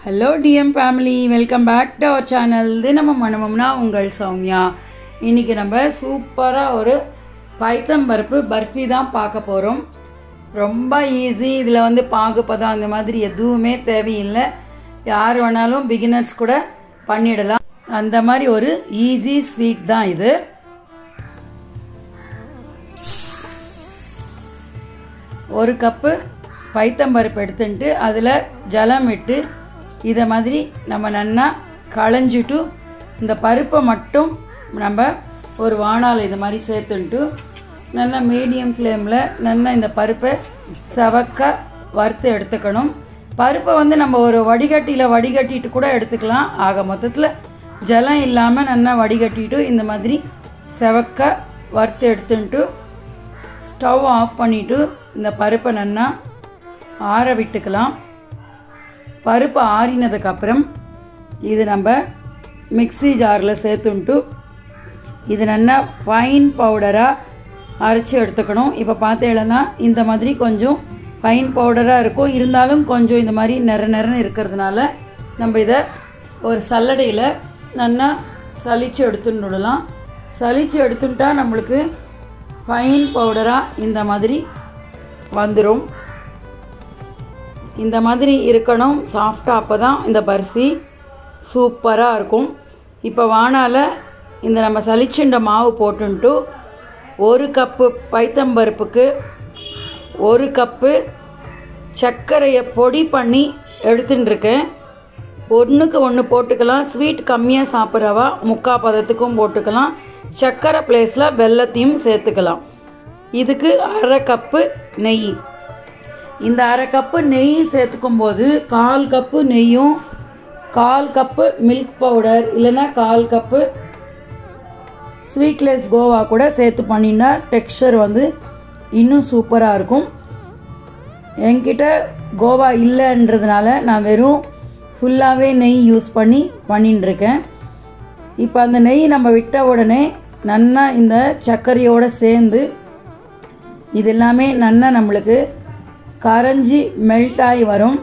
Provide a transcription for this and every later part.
hello DM family welcome back to our channel தினமும் மனமும்னா உங்கள் சௌமியா இன்னைக்கு நம்ம சூப்பராக ஒரு பைத்தம் பருப்பு பர்ஃபி தான் பார்க்க போகிறோம் ரொம்ப ஈஸி இதில் வந்து பாகுப்பதம் அந்த மாதிரி எதுவுமே தேவையில்லை யார் வேணாலும் பிகினர்ஸ் கூட பண்ணிடலாம் அந்த மாதிரி ஒரு ஈஸி ஸ்வீட் தான் இது ஒரு கப்பு பைத்தம்பருப்பு எடுத்துட்டு அதில் ஜலம் விட்டு இதை மாதிரி நம்ம நன்னா களைஞ்சிட்டு இந்த பருப்பை மட்டும் நம்ம ஒரு வானால் இது மாதிரி சேர்த்துன்ட்டு நல்லா மீடியம் ஃப்ளேமில் நல்லா இந்த பருப்பை செவக்க வறுத்து எடுத்துக்கணும் பருப்பை வந்து நம்ம ஒரு வடிகட்டியில் வடிகட்டிட்டு கூட எடுத்துக்கலாம் ஆக மொத்தத்தில் ஜலம் இல்லாமல் நல்லா வடிகட்டிட்டு இந்த மாதிரி செவக்க வறுத்து எடுத்துன்ட்டு ஸ்டவ் ஆஃப் பண்ணிவிட்டு இந்த பருப்பை நல்லா ஆற விட்டுக்கலாம் பருப்பு ஆறினதுக்கப்புறம் இது நம்ம மிக்ஸி ஜாரில் சேர்த்துன்ட்டு இது நல்லா ஃபைன் பவுடராக அரைச்சி எடுத்துக்கணும் இப்போ பார்த்தேன்னா இந்த மாதிரி கொஞ்சம் ஃபைன் பவுடராக இருக்கும் இருந்தாலும் கொஞ்சம் இந்த மாதிரி நிற நிறன்னு இருக்கிறதுனால நம்ம இதை ஒரு சல்லடையில் நல்லா சலிச்சு எடுத்துன்னு விடலாம் சலிச்சு எடுத்துட்டா நம்மளுக்கு ஃபைன் பவுடராக இந்த மாதிரி வந்துடும் இந்த மாதிரி இருக்கணும் சாஃப்டாக அப்போ தான் இந்த பர்ஃபி சூப்பராக இருக்கும் இப்போ வானால இந்த நம்ம சலிச்சுண்ட மாவு போட்டுன்ட்டு ஒரு கப்பு பைத்தம்பருப்புக்கு ஒரு கப்பு சர்க்கரையை பொடி பண்ணி எடுத்துன்னு இருக்கேன் ஒன்றுக்கு ஒன்று போட்டுக்கலாம் ஸ்வீட் கம்மியாக சாப்பிட்றவா முக்கா பதத்துக்கும் போட்டுக்கலாம் சர்க்கரை பிளேஸில் வெல்லத்தையும் சேர்த்துக்கலாம் இதுக்கு அரை கப்பு நெய் இந்த அரை கப்பு நெய் சேர்த்துக்கும் போது கால் கப்பு நெய்யும் கால் கப்பு மில்க் பவுடர் இல்லைன்னா கால் கப்பு ஸ்வீட்லெஸ் கோவா கூட சேர்த்து பண்ணினா டெக்ஸ்சர் வந்து இன்னும் சூப்பராக இருக்கும் என்கிட்ட கோவா இல்லைன்றதுனால நான் வெறும் ஃபுல்லாகவே நெய் யூஸ் பண்ணி பண்ணின்னு இருக்கேன் இப்போ அந்த நெய் நம்ம விட்ட உடனே நன்னா இந்த சர்க்கரையோடு சேர்ந்து இது எல்லாமே நன்னா நம்மளுக்கு கரைஞ்சி மெல்ட் ஆகி வரும்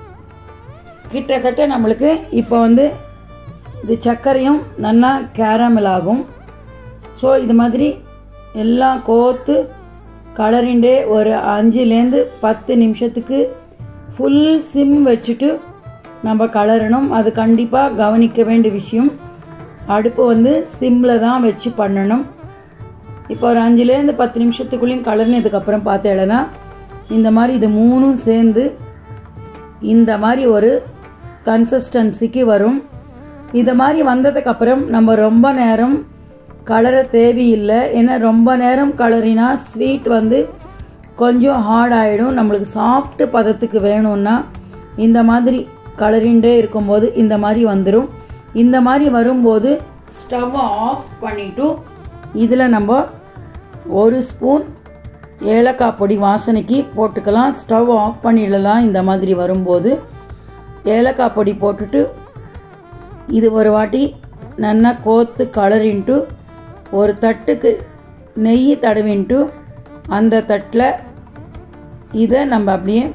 கிட்டத்தட்ட நம்மளுக்கு இப்போ வந்து இது சர்க்கரையும் நல்லா கேரமல் ஆகும் ஸோ இது மாதிரி எல்லாம் கோத்து கலரிண்டே ஒரு அஞ்சுலேருந்து பத்து நிமிஷத்துக்கு ஃபுல் சிம் வச்சுட்டு நம்ம கலரணும் அது கண்டிப்பாக கவனிக்க வேண்டிய விஷயம் அடுப்பு வந்து சிம்மில் தான் வச்சு பண்ணணும் இப்போ ஒரு அஞ்சுலேருந்து பத்து நிமிஷத்துக்குள்ளேயும் கலர்னதுக்கப்புறம் பார்த்தேன்னா இந்த மாதிரி இது மூணும் சேர்ந்து இந்த மாதிரி ஒரு கன்சிஸ்டன்சிக்கு வரும் இது மாதிரி வந்ததுக்கப்புறம் நம்ம ரொம்ப நேரம் கலர தேவையில்லை ஏன்னா ரொம்ப நேரம் கலரினா ஸ்வீட் வந்து கொஞ்சம் ஹார்ட் ஆகிடும் நம்மளுக்கு சாஃப்ட் பதத்துக்கு வேணும்னா இந்த மாதிரி கலரிண்டே இருக்கும்போது இந்த மாதிரி வந்துடும் இந்த மாதிரி வரும்போது ஸ்டவ்வை ஆஃப் பண்ணிவிட்டு இதில் நம்ம ஒரு ஸ்பூன் ஏலக்காய் பொடி வாசனைக்கு போட்டுக்கலாம் ஸ்டவ் ஆஃப் பண்ணிடலாம் இந்த மாதிரி வரும்போது ஏலக்காய் பொடி போட்டுட்டு இது ஒரு வாட்டி நல்லா கோத்து கலரின்ட்டு ஒரு தட்டுக்கு நெய் தடவின்ட்டு அந்த தட்டில் இதை நம்ம அப்படியே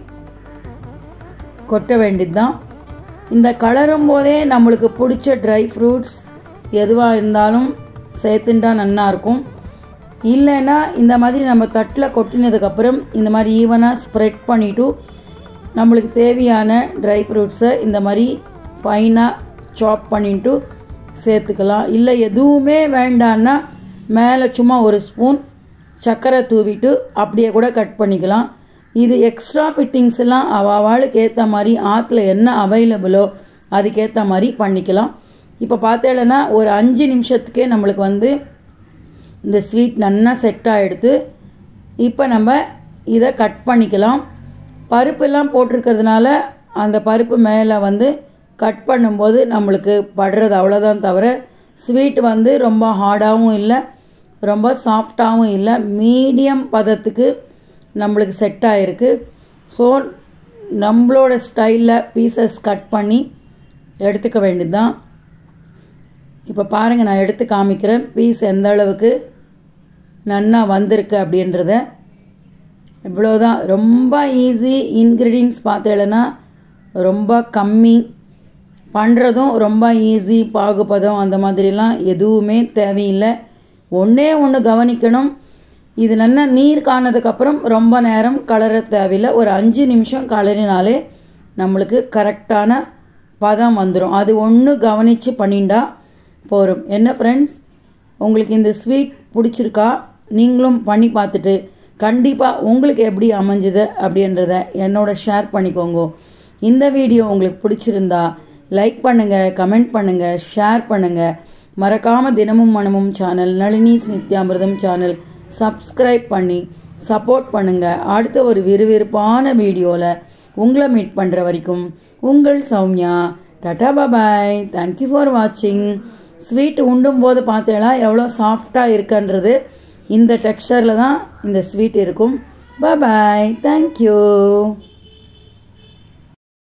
கொட்ட வேண்டியது தான் இந்த கலரும் போதே நம்மளுக்கு பிடிச்ச ட்ரை ஃப்ரூட்ஸ் எதுவாக இருந்தாலும் சேர்த்துட்டா நல்லாயிருக்கும் இல்லைன்னா இந்த மாதிரி நம்ம தட்டில் கொட்டினதுக்கப்புறம் இந்த மாதிரி ஈவனாக ஸ்ப்ரெட் பண்ணிவிட்டு நம்மளுக்கு தேவையான ட்ரை ஃப்ரூட்ஸை இந்த மாதிரி ஃபைனாக சாப் பண்ணிட்டு சேர்த்துக்கலாம் இல்லை எதுவுமே வேண்டான்னா மேலே சும்மா ஒரு ஸ்பூன் சர்க்கரை தூவிட்டு அப்படியே கூட கட் பண்ணிக்கலாம் இது எக்ஸ்ட்ரா ஃபிட்டிங்ஸ் எல்லாம் அவளுக்கு ஏற்ற மாதிரி ஆற்றுல என்ன அவைலபிளோ அதுக்கேற்ற மாதிரி பண்ணிக்கலாம் இப்போ பார்த்தேன்னா ஒரு அஞ்சு நிமிஷத்துக்கே நம்மளுக்கு வந்து இந்த ஸ்வீட் நல்லா செட் ஆகிடுது இப்போ நம்ம இதை கட் பண்ணிக்கலாம் பருப்பெல்லாம் போட்டிருக்கிறதுனால அந்த பருப்பு மேலே வந்து கட் பண்ணும்போது நம்மளுக்கு படுறது அவ்வளோதான் தவிர ஸ்வீட் வந்து ரொம்ப ஹார்டாகவும் இல்லை ரொம்ப சாஃப்டாகவும் இல்லை மீடியம் பதத்துக்கு நம்மளுக்கு செட் ஆகிருக்கு ஸோ நம்மளோட ஸ்டைலில் பீசஸ் கட் பண்ணி எடுத்துக்க வேண்டியது தான் இப்போ பாருங்கள் நான் எடுத்து காமிக்கிறேன் பீஸ் எந்த அளவுக்கு நன்னா வந்திருக்கு அப்படின்றத இவ்வளோதான் ரொம்ப ஈஸி இன்க்ரீடியன்ஸ் பார்த்தேன்னா ரொம்ப கம்மி பண்ணுறதும் ரொம்ப ஈஸி பாகுபதம் அந்த மாதிரிலாம் எதுவுமே தேவையில்லை ஒன்றே ஒன்று கவனிக்கணும் இது நல்லா நீர் காணதுக்கப்புறம் ரொம்ப நேரம் கலர தேவையில்லை ஒரு அஞ்சு நிமிஷம் கலரினாலே நம்மளுக்கு கரெக்டான பதம் வந்துடும் அது ஒன்று கவனித்து பண்ணிண்டா போகும் என்ன ஃப்ரெண்ட்ஸ் உங்களுக்கு இந்த ஸ்வீட் பிடிச்சிருக்கா நீங்களும் பண்ணி பார்த்துட்டு கண்டிப்பாக உங்களுக்கு எப்படி அமைஞ்சுது அப்படின்றத என்னோட ஷேர் பண்ணிக்கோங்க இந்த வீடியோ உங்களுக்கு பிடிச்சிருந்தா லைக் பண்ணுங்கள் கமெண்ட் பண்ணுங்கள் ஷேர் பண்ணுங்கள் மறக்காமல் தினமும் மனமும் channel Nalini's Nithyamirtham channel subscribe பண்ணி சப்போர்ட் பண்ணுங்கள் அடுத்த ஒரு விறுவிறுப்பான வீடியோவில் உங்களை மீட் பண்ணுற வரைக்கும் உங்கள் Soumya tata bye bye thank you for வாட்சிங் ஸ்வீட் உண்டும் போது பார்த்தீங்களா எவ்வளோ சாஃப்டாக இருக்குன்றது இந்த டெக்ஸ்டரில் தான் இந்த ஸ்வீட் இருக்கும் பாய் தேங்க்யூ